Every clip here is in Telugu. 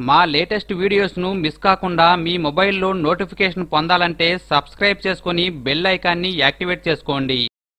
మా లేటెస్ట్ వీడియోస్ను మిస్ కాకుండా మీ మొబైల్లో నోటిఫికేషన్ పొందాలంటే సబ్స్క్రైబ్ చేసుకుని బెల్ ఐకాన్ని యాక్టివేట్ చేసుకోండి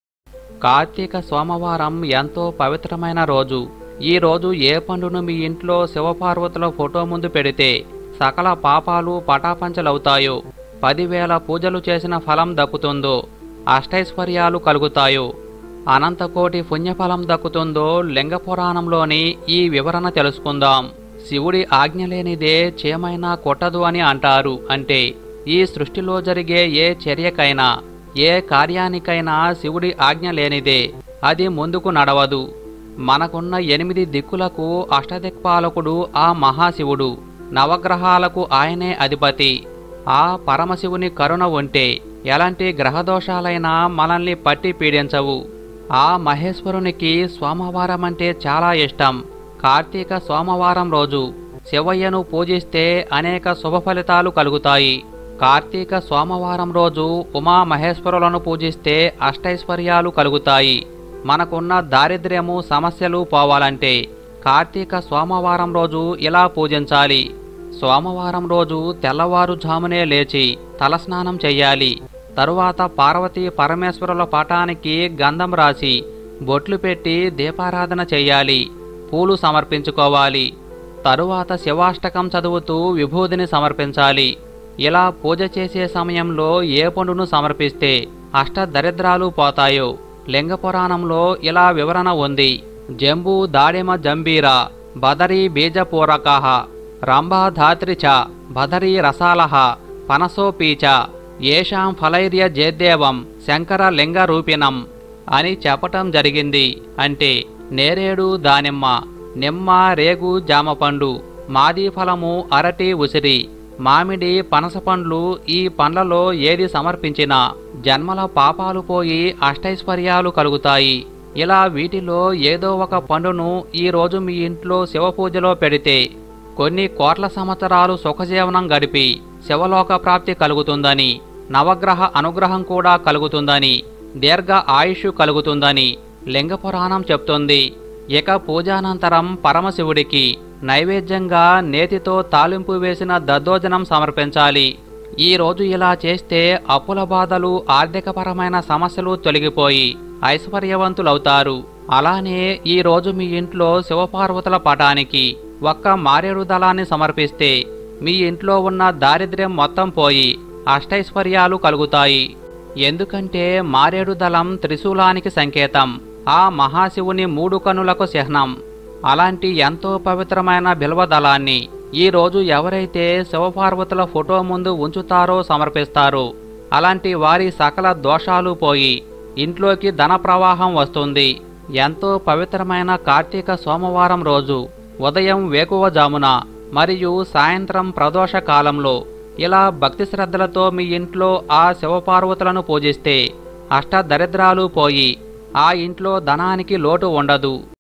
కార్తీక సోమవారం ఎంతో పవిత్రమైన రోజు ఈ రోజు ఏ పండును మీ ఇంట్లో శివపార్వతుల ఫోటో ముందు పెడితే సకల పాపాలు పటాపంచలవుతాయో పదివేల పూజలు చేసిన ఫలం దక్కుతుందో అష్టైశ్వర్యాలు కలుగుతాయో అనంతకోటి పుణ్యఫలం దక్కుతుందో లింగ పురాణంలోని ఈ వివరణ తెలుసుకుందాం శివుడి ఆజ్ఞ లేనిదే చేమైనా కొట్టదు అని అంటారు అంటే ఈ సృష్టిలో జరిగే ఏ చర్యకైనా ఏ కార్యానికైనా శివుడి ఆజ్ఞ లేనిదే అది ముందుకు నడవదు మనకున్న ఎనిమిది దిక్కులకు అష్టదిక్పాలకుడు ఆ మహాశివుడు నవగ్రహాలకు ఆయనే అధిపతి ఆ పరమశివుని కరుణ ఉంటే ఎలాంటి గ్రహదోషాలైనా మనల్ని పట్టి పీడించవు ఆ మహేశ్వరునికి సోమవారం అంటే చాలా ఇష్టం కార్తీక సోమవారం రోజు శివయ్యను పూజిస్తే అనేక శుభ ఫలితాలు కలుగుతాయి కార్తీక సోమవారం రోజు ఉమా మహేశ్వరులను పూజిస్తే అష్టైశ్వర్యాలు కలుగుతాయి మనకున్న దారిద్ర్యము సమస్యలు పోవాలంటే కార్తీక సోమవారం రోజు ఇలా పూజించాలి సోమవారం రోజు తెల్లవారుజామునే లేచి తలస్నానం చెయ్యాలి తరువాత పార్వతీ పరమేశ్వరుల పటానికి గంధం రాసి బొట్లు పెట్టి దీపారాధన చెయ్యాలి పూలు సమర్పించుకోవాలి తరువాత శివాష్టకం చదువుతూ విభూదిని సమర్పించాలి ఇలా పూజ చేసే సమయంలో ఏ పండును సమర్పిస్తే అష్ట దరిద్రాలు పోతాయో లింగ పురాణంలో ఇలా వివరణ ఉంది జంబూ దాడిమ జంబీర బదరీ బీజపూరకాహ రంభా ధాత్రి చ బదరీ రసాలహ పనసోపీచ ఏషాం ఫలైర్య జేద్దేవం శంకర లింగ రూపిణం అని చెప్పటం జరిగింది అంటే నేరేడు దానిమ్మ నిమ్మ రేగు జామపండు మాది ఫలము అరటి ఉసిరి మామిడి పనస పండ్లు ఈ పండ్లలో ఏది సమర్పించినా జన్మల పాపాలు పోయి అష్టైశ్వర్యాలు కలుగుతాయి ఇలా వీటిలో ఏదో ఒక పండును ఈ రోజు మీ ఇంట్లో శివ పూజలో పెడితే కొన్ని కోట్ల సంవత్సరాలు సుఖజీవనం గడిపి శివలోక ప్రాప్తి కలుగుతుందని నవగ్రహ అనుగ్రహం కూడా కలుగుతుందని దీర్ఘ ఆయుష్ కలుగుతుందని లింగ పురాణం చెప్తుంది ఇక పూజానంతరం పరమశివుడికి నైవేద్యంగా నేతితో తాలింపు వేసిన దద్దోజనం సమర్పించాలి ఈ రోజు ఇలా చేస్తే అప్పుల బాధలు ఆర్థికపరమైన సమస్యలు తొలగిపోయి ఐశ్వర్యవంతులవుతారు అలానే ఈ రోజు మీ ఇంట్లో శివపార్వతుల పటానికి ఒక్క మారేడు దళాన్ని సమర్పిస్తే మీ ఇంట్లో ఉన్న దారిద్ర్యం మొత్తం పోయి అష్టైశ్వర్యాలు కలుగుతాయి ఎందుకంటే మారేడు దళం త్రిశూలానికి సంకేతం ఆ మహాశివుని మూడు కనులకు చిహ్నం అలాంటి ఎంతో పవిత్రమైన బిల్వదళాన్ని ఈ రోజు ఎవరైతే శివపార్వతుల ఫోటో ముందు ఉంచుతారో సమర్పిస్తారో అలాంటి వారి సకల దోషాలు పోయి ఇంట్లోకి ధన ప్రవాహం వస్తుంది ఎంతో పవిత్రమైన కార్తీక సోమవారం రోజు ఉదయం వేకువజామున మరియు సాయంత్రం ప్రదోష కాలంలో ఇలా భక్తి శ్రద్ధలతో మీ ఇంట్లో ఆ శివపార్వతులను పూజిస్తే అష్టదరిద్రాలు పోయి ఆ ఇంట్లో ధనానికి లోటు ఉండదు